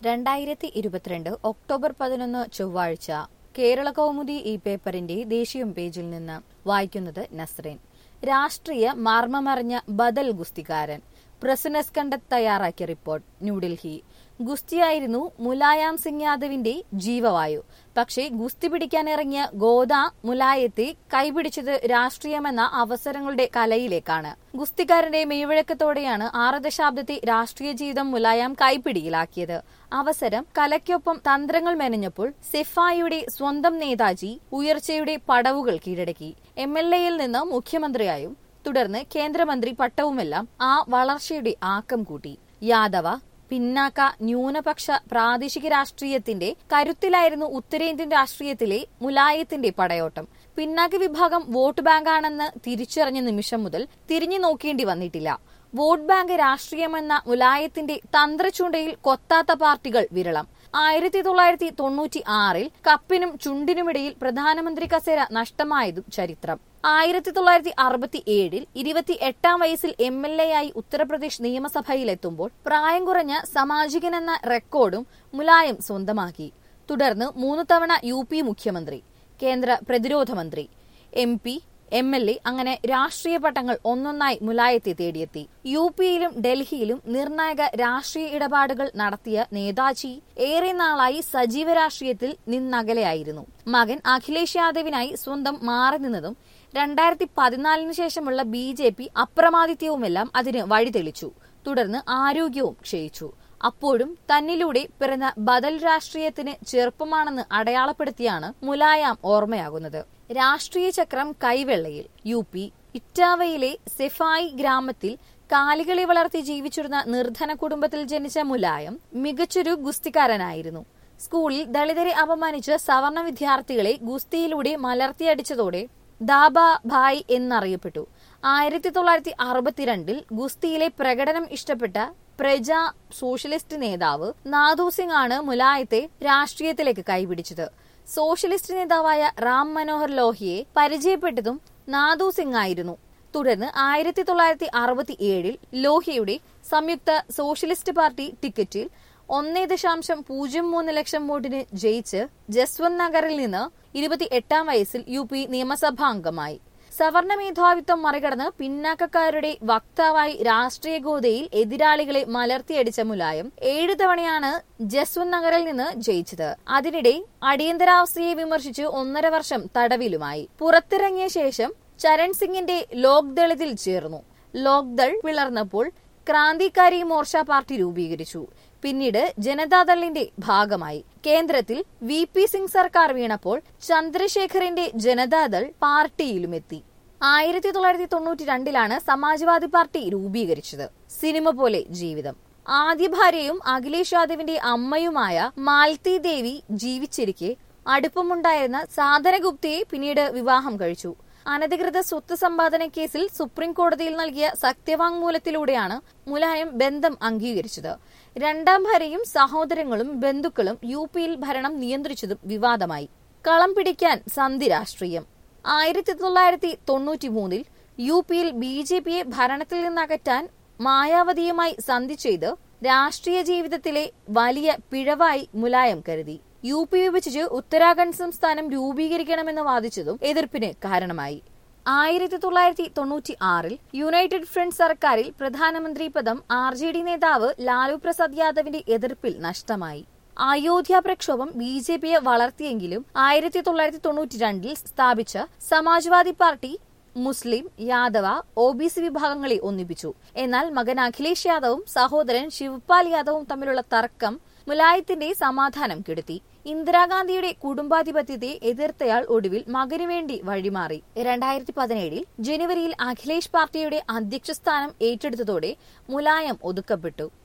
രണ്ടായിരത്തി ഇരുപത്തിരണ്ട് ഒക്ടോബർ പതിനൊന്ന് ചൊവ്വാഴ്ച കേരള കൗമുദി ഈ പേപ്പറിന്റെ ദേശീയം പേജിൽ നിന്ന് വായിക്കുന്നത് നസ്രീൻ രാഷ്ട്രീയ മർമ്മമറിഞ്ഞ ബദൽ ഗുസ്തിക്കാരൻ പ്രസുനസ് കണ്ടത് തയ്യാറാക്കിയ റിപ്പോർട്ട് ന്യൂഡൽഹി ഗുസ്തിയായിരുന്നു മുലായാം സിംഗ് യാദവിന്റെ ജീവവായു പക്ഷേ ഗുസ്തി പിടിക്കാനിറങ്ങിയ ഗോദ മുലായത്തെ കൈപിടിച്ചത് രാഷ്ട്രീയമെന്ന അവസരങ്ങളുടെ കലയിലേക്കാണ് ഗുസ്തിക്കാരന്റെ മെയ്വഴക്കത്തോടെയാണ് ആറ് ദശാബ്ദത്തെ രാഷ്ട്രീയ ജീവിതം മുലായാം കൈപ്പിടിയിലാക്കിയത് അവസരം കലയ്ക്കൊപ്പം തന്ത്രങ്ങൾ മെനഞ്ഞപ്പോൾ സിഫായിയുടെ സ്വന്തം നേതാജി ഉയർച്ചയുടെ പടവുകൾ കീഴടക്കി എം എൽ എയിൽ നിന്ന് മുഖ്യമന്ത്രിയായും തുടർന്ന് കേന്ദ്രമന്ത്രി പട്ടവുമെല്ലാം ആ വളർച്ചയുടെ ആക്കം കൂട്ടി യാദവ പിന്നാക്ക ന്യൂനപക്ഷ പ്രാദേശിക രാഷ്ട്രീയത്തിന്റെ കരുത്തിലായിരുന്നു ഉത്തരേന്ത്യൻ രാഷ്ട്രീയത്തിലെ മുലായത്തിന്റെ പടയോട്ടം പിന്നാക്ക വിഭാഗം വോട്ട് ബാങ്കാണെന്ന് തിരിച്ചറിഞ്ഞ നിമിഷം മുതൽ തിരിഞ്ഞു നോക്കേണ്ടി വന്നിട്ടില്ല വോട്ട് ബാങ്ക് രാഷ്ട്രീയമെന്ന മുലായത്തിന്റെ തന്ത്രചൂണ്ടയിൽ കൊത്താത്ത പാർട്ടികൾ വിരളം ആയിരത്തി തൊള്ളായിരത്തി തൊണ്ണൂറ്റി ആറിൽ കപ്പിനും ചുണ്ടിനുമിടയിൽ പ്രധാനമന്ത്രി കസേര നഷ്ടമായതും ചരിത്രം ആയിരത്തി തൊള്ളായിരത്തി അറുപത്തി ഏഴിൽ ഇരുപത്തി എട്ടാം വയസ്സിൽ എം എൽ എ ആയി ഉത്തർപ്രദേശ് നിയമസഭയിലെത്തുമ്പോൾ പ്രായം കുറഞ്ഞ സാമാജികനെന്ന റെക്കോർഡും മുലായം സ്വന്തമാക്കി തുടർന്ന് മൂന്ന് തവണ യു പി മുഖ്യമന്ത്രി കേന്ദ്ര പ്രതിരോധ മന്ത്രി M P M L A അങ്ങനെ രാഷ്ട്രീയ പട്ടങ്ങൾ ഒന്നൊന്നായി മുലായത്തെ തേടിയെത്തി യു പിയിലും ഡൽഹിയിലും നിർണായക രാഷ്ട്രീയ ഇടപാടുകൾ നടത്തിയ നേതാജി ഏറെ നാളായി സജീവ രാഷ്ട്രീയത്തിൽ നിന്നകലെയായിരുന്നു മകൻ അഖിലേഷ് യാദവിനായി സ്വന്തം മാറി നിന്നതും രണ്ടായിരത്തി പതിനാലിന് ശേഷമുള്ള ബി ജെ പി അപ്രമാദിത്യവുമെല്ലാം അതിന് വഴിതെളിച്ചു തുടർന്ന് ആരോഗ്യവും ക്ഷയിച്ചു അപ്പോഴും തന്നിലൂടെ പിറന്ന ബദൽ രാഷ്ട്രീയത്തിന് ചെറുപ്പമാണെന്ന് അടയാളപ്പെടുത്തിയാണ് മുലായാം ഓർമ്മയാകുന്നത് രാഷ്ട്രീയ ചക്രം കൈവെള്ളയിൽ യു പി ഇറ്റാവയിലെ സെഫായി ഗ്രാമത്തിൽ കാലികളെ വളർത്തി ജീവിച്ചിരുന്ന നിർധന കുടുംബത്തിൽ ജനിച്ച മുലായം മികച്ചൊരു ഗുസ്തിക്കാരനായിരുന്നു സ്കൂളിൽ ദളിതരെ അപമാനിച്ച് സവർണ വിദ്യാർത്ഥികളെ ഗുസ്തിയിലൂടെ മലർത്തിയടിച്ചതോടെ ദാബ ഭായ് എന്നറിയപ്പെട്ടു ആയിരത്തി തൊള്ളായിരത്തി അറുപത്തിരണ്ടിൽ ഗുസ്തിയിലെ പ്രകടനം ഇഷ്ടപ്പെട്ട പ്രജ സോഷ്യലിസ്റ്റ് നേതാവ് നാദു സിംഗ് ആണ് മുലായത്തെ രാഷ്ട്രീയത്തിലേക്ക് കൈപിടിച്ചത് സോഷ്യലിസ്റ്റ് നേതാവായ റാം മനോഹർ ലോഹിയെ പരിചയപ്പെട്ടതും നാദു സിംഗ് ആയിരുന്നു തുടർന്ന് ആയിരത്തി തൊള്ളായിരത്തി അറുപത്തി ഏഴിൽ ലോഹിയുടെ സംയുക്ത സോഷ്യലിസ്റ്റ് പാർട്ടി ടിക്കറ്റിൽ ഒന്നേ ദശാംശം പൂജ്യം മൂന്ന് ലക്ഷം വോട്ടിന് ജയിച്ച് ജസ്വന്ത് നഗറിൽ നിന്ന് ഇരുപത്തി എട്ടാം വയസ്സിൽ യു പി നിയമസഭാംഗമായി സവർണ മേധാവിത്വം മറികടന്ന് പിന്നാക്കക്കാരുടെ വക്താവായി രാഷ്ട്രീയ ഗോതയിൽ എതിരാളികളെ മലർത്തിയടിച്ച മുലായം ഏഴു തവണയാണ് ജസ്വന്ത് നഗറിൽ നിന്ന് ജയിച്ചത് അതിനിടെ അടിയന്തരാവസ്ഥയെ വിമർശിച്ച് ഒന്നര വർഷം തടവിലുമായി പുറത്തിറങ്ങിയ ശേഷം ചരൺ സിംഗിന്റെ ലോക് ദളിതിൽ ചേർന്നു ലോക് ദൾ പിളർന്നപ്പോൾ ക്രാന്തികാരി മോർച്ച പാർട്ടി രൂപീകരിച്ചു പിന്നീട് ജനതാദളിന്റെ ഭാഗമായി കേന്ദ്രത്തിൽ വി പി സിംഗ് സർക്കാർ വീണപ്പോൾ ചന്ദ്രശേഖറിന്റെ ജനതാദൾ പാർട്ടിയിലുമെത്തി ആയിരത്തി തൊള്ളായിരത്തി തൊണ്ണൂറ്റി രണ്ടിലാണ് സമാജ്വാദി പാർട്ടി രൂപീകരിച്ചത് സിനിമ പോലെ ജീവിതം ആദ്യ ഭാര്യയും അഖിലേഷ് യാദവിന്റെ അമ്മയുമായ മാൽത്തി ദേവി ജീവിച്ചിരിക്കെ അടുപ്പമുണ്ടായിരുന്ന സാധന ഗുപ്തയെ പിന്നീട് വിവാഹം കഴിച്ചു അനധികൃത സ്വത്ത് സമ്പാദന കേസിൽ സുപ്രീം കോടതിയിൽ നൽകിയ സത്യവാങ്മൂലത്തിലൂടെയാണ് മുലായം ബന്ധം അംഗീകരിച്ചത് രണ്ടാം ഭാര്യയും സഹോദരങ്ങളും ബന്ധുക്കളും യു പിയിൽ ഭരണം നിയന്ത്രിച്ചതും വിവാദമായി കളം പിടിക്കാൻ സന്ധി രാഷ്ട്രീയം ആയിരത്തി തൊള്ളായിരത്തി തൊണ്ണൂറ്റി മൂന്നിൽ യു പിയിൽ ബി ജെ പിയെ ഭരണത്തിൽ നിന്നകറ്റാൻ മായാവതിയുമായി സന്ധി ചെയ്ത് രാഷ്ട്രീയ ജീവിതത്തിലെ വലിയ പിഴവായി മുലായം കരുതി യു പി വിഭജിച്ച് ഉത്തരാഖണ്ഡ് സംസ്ഥാനം രൂപീകരിക്കണമെന്ന് വാദിച്ചതും എതിർപ്പിന് കാരണമായി ആയിരത്തി തൊള്ളായിരത്തി തൊണ്ണൂറ്റി ആറിൽ യുണൈറ്റഡ് ഫ്രണ്ട് സർക്കാരിൽ പ്രധാനമന്ത്രി പദം ആർ ജെ ഡി നേതാവ് ലാലു പ്രസാദ് യാദവിന്റെ എതിർപ്പിൽ നഷ്ടമായി അയോധ്യ പ്രക്ഷോഭം ബി ജെ പിയെ വളർത്തിയെങ്കിലും ആയിരത്തി തൊള്ളായിരത്തി തൊണ്ണൂറ്റി രണ്ടിൽ സ്ഥാപിച്ച സമാജ്വാദി പാർട്ടി മുസ്ലിം യാദവ ഒ ബി സി വിഭാഗങ്ങളെ ഒന്നിപ്പിച്ചു എന്നാൽ മകൻ അഖിലേഷ് യാദവും സഹോദരൻ ശിവപാൽ യാദവും തമ്മിലുള്ള തർക്കം മുലായത്തിന്റെ സമാധാനം കെടുത്തി ഇന്ദിരാഗാന്ധിയുടെ കുടുംബാധിപത്യത്തെ എതിർത്തയാൾ ഒടുവിൽ മകനു വേണ്ടി വഴിമാറി രണ്ടായിരത്തി പതിനേഴിൽ ജനുവരിയിൽ അഖിലേഷ് പാർട്ടിയുടെ അധ്യക്ഷ സ്ഥാനം ഏറ്റെടുത്തതോടെ മുലായം ഒതുക്കപ്പെട്ടു